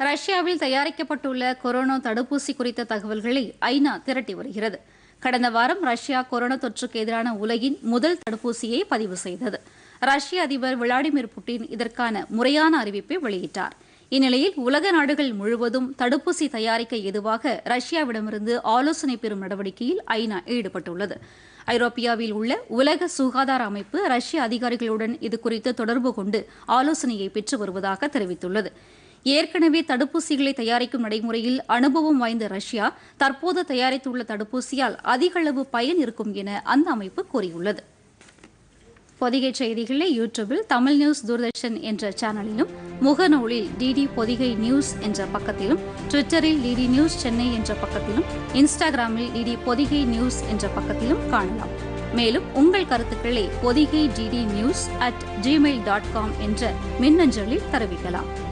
ரஷ்யாவில் தயாரிக்கப்பட்டுள்ள கொரோனா தடுப்பூசி குறித்த தகவல்களை ஐநா திரட்டி வருகிறது கடந்த வாரம் ரஷ்யா கொரோனா தொற்றுக்கு எதிரான உலகின் முதல் தடுப்பூசியை பதிவு செய்தது ரஷ்ய அதிபர் விளாடிமிர் புட்டின் இதற்கான முறையான அறிவிப்பை வெளியிட்டார் இந்நிலையில் உலக நாடுகள் முழுவதும் தடுப்பூசி தயாரிக்க ஏதுவாக ரஷ்யாவிடமிருந்து ஆலோசனை பெறும் நடவடிக்கையில் ஐநா ஈடுபட்டுள்ளது ஐரோப்பியாவில் உள்ள உலக சுகாதார அமைப்பு ரஷ்ய அதிகாரிகளுடன் இதுகுறித்து தொடர்பு கொண்டு ஆலோசனையை பெற்று வருவதாக தெரிவித்துள்ளது ஏற்கனவே தடுப்பூசிகளை தயாரிக்கும் நடைமுறையில் அனுபவம் வாய்ந்த ரஷ்யா தற்போது தயாரித்துள்ள தடுப்பூசியால் அதிக அளவு பயன் இருக்கும் என அந்த அமைப்பு கூறியுள்ளது பொதிகை செய்திகளை யூடியூபில் தமிழ் நியூஸ் தூர்தர்ஷன் என்ற சேனலிலும் முகநூலில் டிடி பொதிகை நியூஸ் என்ற பக்கத்திலும் ட்விட்டரில் டிடி நியூஸ் சென்னை என்ற பக்கத்திலும் இன்ஸ்டாகிராமில் டிடி பொதிகை நியூஸ் என்ற பக்கத்திலும் காணலாம் மேலும் உங்கள் கருத்துக்களை Podhigai DD news at Gmail dot com என்ற மின்னஞ்சலில் தெரிவிக்கலாம்